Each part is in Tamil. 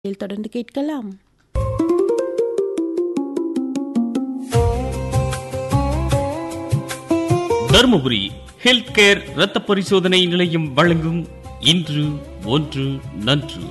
இதில் தொடர்ந்து கேட்கலாம் தருமபுரி ஹெல்த் கேர் இரத்த பரிசோதனை நிலையம் வழங்கும் இன்று ஒன்று நன்று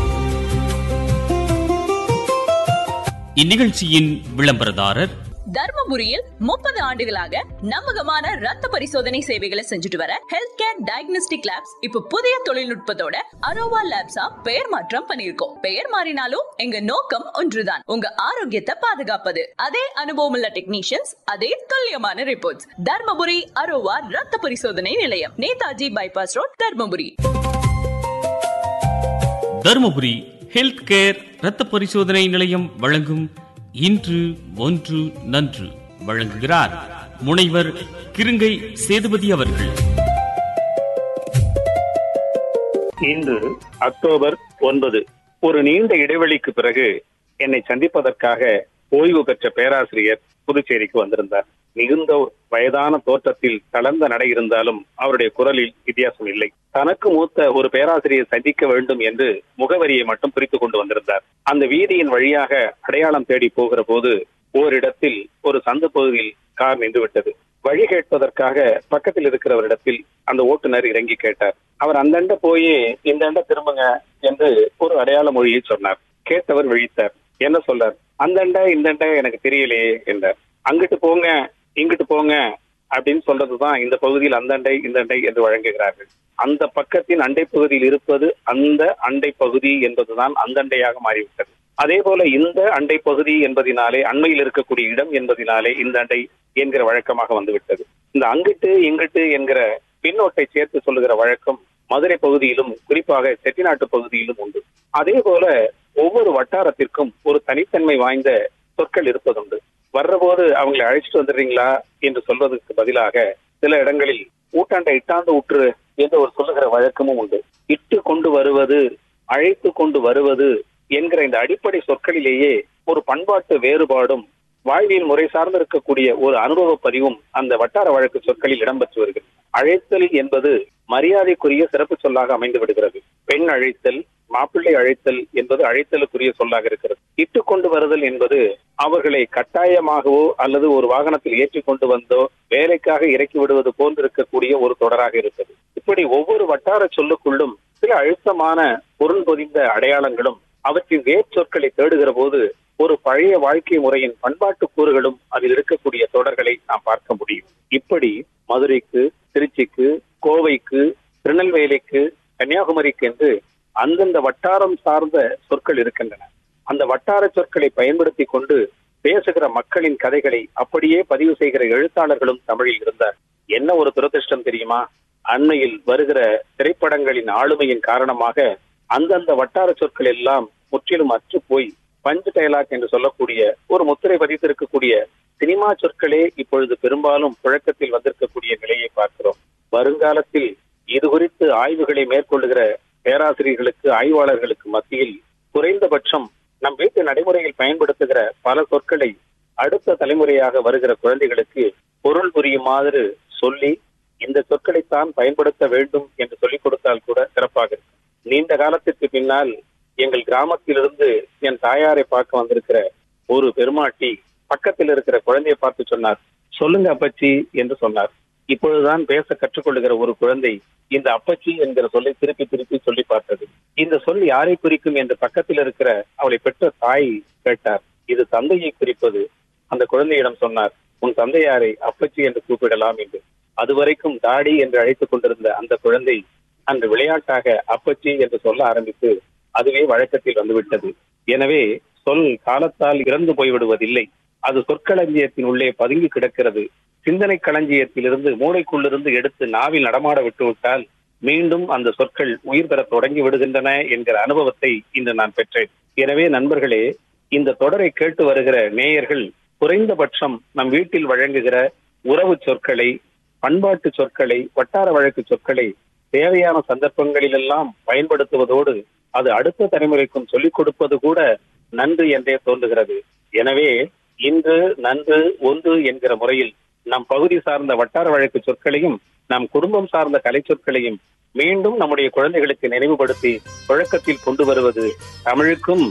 இந்நிகழ்ச்சியின் விளம்பரதாரர் தர்மபுரியில் முப்பது ஆண்டுகளாக நம்பகமான ரத்த பரிசோதனை சேவைகளை செஞ்சுட்டு வர ஹெல்த் கேர் டயக்னோஸ்டிக் லேப்ஸ் இப்ப புதிய தொழில்நுட்பத்தோட அரோவா லேப்ஸா பெயர் மாற்றம் பண்ணிருக்கோம் பெயர் மாறினாலும் எங்க நோக்கம் ஒன்றுதான் உங்க ஆரோக்கியத்தை பாதுகாப்பது அதே அனுபவம் உள்ள டெக்னீஷியன்ஸ் அதே துல்லியமான ரிப்போர்ட்ஸ் தர்மபுரி அரோவா ரத்த பரிசோதனை நிலையம் Netaji bypass road Dharmapuri Dharmapuri health care இரத்த பரிசோதனை நிலையம் வழங்கும் இன்று ஒன்று நன்று வழங்குகிறார் முனைவர் கிருங்கை சேதுபதி அவர்கள் இன்று அக்டோபர் ஒன்பது ஒரு நீண்ட இடைவெளிக்கு பிறகு என்னை சந்திப்பதற்காக ஓய்வு பெற்ற பேராசிரியர் புதுச்சேரிக்கு வந்திருந்தார் மிகுந்த வயதான தோற்றத்தில் தளர்ந்த நடை இருந்தாலும் அவருடைய குரலில் வித்தியாசம் இல்லை தனக்கு மூத்த ஒரு பேராசிரியர் சந்திக்க வேண்டும் என்று முகவரியை மட்டும் பிரித்து கொண்டு வந்திருந்தார் அந்த வீதியின் வழியாக அடையாளம் தேடி போகிற போது ஓரிடத்தில் ஒரு சந்து பகுதியில் கார் நின்று விட்டது வழி கேட்பதற்காக பக்கத்தில் இருக்கிறவரிடத்தில் அந்த ஓட்டுநர் இறங்கி கேட்டார் அவர் அந்தண்ட போய் இந்தண்ட திரும்புங்க என்று ஒரு அடையாள மொழியை சொன்னார் கேட்டவர் விழித்தார் என்ன சொல்லார் அந்தண்ட இந்தண்ட எனக்கு தெரியலையே என்றார் அங்கிட்டு போங்க இங்கிட்டு போங்க அப்படின்னு சொல்றதுதான் இந்த பகுதியில் அந்தண்டை இந்தண்டை என்று வழங்குகிறார்கள் அந்த பக்கத்தின் அண்டை பகுதியில் இருப்பது அந்த அண்டை பகுதி என்பதுதான் அந்தண்டையாக மாறிவிட்டது அதே போல இந்த அண்டை பகுதி என்பதினாலே அண்மையில் இருக்கக்கூடிய இடம் என்பதினாலே இந்த அண்டை என்கிற வழக்கமாக வந்துவிட்டது இந்த அங்கிட்டு இங்கிட்டு என்கிற பின்னோட்டை சேர்த்து சொல்லுகிற வழக்கம் மதுரை பகுதியிலும் குறிப்பாக செட்டிநாட்டு பகுதியிலும் உண்டு அதே போல ஒவ்வொரு வட்டாரத்திற்கும் ஒரு தனித்தன்மை வாய்ந்த சொற்கள் இருப்பதுண்டு வர்றபோது அவங்களை அழைச்சிட்டு வந்துடுறீங்களா என்று சொல்வதற்கு பதிலாக சில இடங்களில் ஊட்டாண்டை இட்டாண்டு ஊற்று என்று ஒரு சொல்லுகிற வழக்கமும் உண்டு இட்டு கொண்டு வருவது அழைத்து கொண்டு வருவது என்கிற இந்த அடிப்படை சொற்களிலேயே ஒரு பண்பாட்டு வேறுபாடும் வாழ்வியல் முறை சார்ந்து இருக்கக்கூடிய ஒரு அனுபவ பதிவும் அந்த வட்டார வழக்கு சொற்களில் இடம்பெற்று வருகிறது அழைத்தல் என்பது மரியாதைக்குரிய சிறப்பு சொல்லாக அமைந்து விடுகிறது பெண் அழைத்தல் மாப்பிள்ளை அழைத்தல் என்பது அழைத்தலுக்குரிய சொல்லாக இருக்கிறது இட்டு கொண்டு வருதல் என்பது அவர்களை கட்டாயமாகவோ அல்லது ஒரு வாகனத்தில் ஏற்றி கொண்டு வந்தோ வேலைக்காக இறக்கி விடுவது போன்று இருக்கக்கூடிய ஒரு தொடராக இருக்கிறது இப்படி ஒவ்வொரு வட்டார சொல்லுக்குள்ளும் சில அழுத்தமான பொருள் பொதிந்த அடையாளங்களும் அவற்றின் வேர் சொற்களை தேடுகிற போது ஒரு பழைய வாழ்க்கை முறையின் பண்பாட்டு கூறுகளும் அதில் இருக்கக்கூடிய தொடர்களை நாம் பார்க்க முடியும் இப்படி மதுரைக்கு திருச்சிக்கு கோவைக்கு திருநெல்வேலிக்கு கன்னியாகுமரிக்கு என்று அந்தந்த வட்டாரம் சார்ந்த சொற்கள் இருக்கின்றன அந்த வட்டார சொற்களை பயன்படுத்தி கொண்டு பேசுகிற மக்களின் கதைகளை அப்படியே பதிவு செய்கிற எழுத்தாளர்களும் தமிழில் இருந்தார் என்ன ஒரு துரதிருஷ்டம் தெரியுமா அண்மையில் வருகிற திரைப்படங்களின் ஆளுமையின் காரணமாக அந்தந்த வட்டார சொற்கள் எல்லாம் முற்றிலும் அற்று போய் பஞ்ச் டயலாக் என்று சொல்லக்கூடிய ஒரு முத்திரை பதித்திருக்கக்கூடிய சினிமா சொற்களே இப்பொழுது பெரும்பாலும் புழக்கத்தில் வந்திருக்கக்கூடிய நிலையை பார்க்கிறோம் வருங்காலத்தில் இது குறித்து ஆய்வுகளை மேற்கொள்ளுகிற பேராசிரியர்களுக்கு ஆய்வாளர்களுக்கு மத்தியில் குறைந்தபட்சம் நம் வீட்டு நடைமுறையில் பயன்படுத்துகிற பல சொற்களை அடுத்த தலைமுறையாக வருகிற குழந்தைகளுக்கு பொருள் புரியுமாறு சொல்லி இந்த சொற்களைத்தான் பயன்படுத்த வேண்டும் என்று சொல்லிக் கொடுத்தால் கூட சிறப்பாக இருக்கும் நீண்ட காலத்திற்கு பின்னால் எங்கள் கிராமத்திலிருந்து என் தாயாரை பார்க்க வந்திருக்கிற ஒரு பெருமாட்டி பக்கத்தில் இருக்கிற குழந்தையை பார்த்து சொன்னார் சொல்லுங்க அப்பச்சி என்று சொன்னார் இப்பொழுதுதான் பேச கற்றுக்கொள்ளுகிற ஒரு குழந்தை இந்த அப்பச்சி என்கிற சொல்லை திருப்பி திருப்பி சொல்லி பார்த்தது இந்த சொல் யாரை குறிக்கும் என்று பக்கத்தில் இருக்கிற அவளை பெற்ற தாய் கேட்டார் இது தந்தையை குறிப்பது அந்த குழந்தையிடம் சொன்னார் உன் தந்தையாரை அப்பச்சி என்று கூப்பிடலாம் என்று அதுவரைக்கும் டாடி என்று அழைத்துக் கொண்டிருந்த அந்த குழந்தை அன்று விளையாட்டாக அப்பச்சி என்று சொல்ல ஆரம்பித்து அதுவே வழக்கத்தில் வந்துவிட்டது எனவே சொல் காலத்தால் இறந்து போய்விடுவதில்லை அது சொற்களஞ்சியத்தின் உள்ளே பதுங்கி கிடக்கிறது சிந்தனை களஞ்சியத்திலிருந்து மூளைக்குள்ளிருந்து எடுத்து நாவில் நடமாட விட்டுவிட்டால் மீண்டும் அந்த சொற்கள் உயிர் பெற தொடங்கி விடுகின்றன என்கிற அனுபவத்தை இன்று நான் பெற்றேன் எனவே நண்பர்களே இந்த தொடரை கேட்டு வருகிற நேயர்கள் குறைந்தபட்சம் நம் வீட்டில் வழங்குகிற உறவு சொற்களை பண்பாட்டு சொற்களை வட்டார வழக்கு சொற்களை தேவையான சந்தர்ப்பங்களிலெல்லாம் பயன்படுத்துவதோடு அது அடுத்த தலைமுறைக்கும் சொல்லிக் கொடுப்பது கூட நன்று என்றே தோன்றுகிறது எனவே இன்று நன்று ஒன்று என்கிற முறையில் நம் பகுதி சார்ந்த வட்டார வழக்கு சொற்களையும் நம் குடும்பம் சார்ந்த கலை சொற்களையும் மீண்டும் நம்முடைய குழந்தைகளுக்கு நினைவுபடுத்தி புழக்கத்தில் கொண்டு வருவது தமிழுக்கும்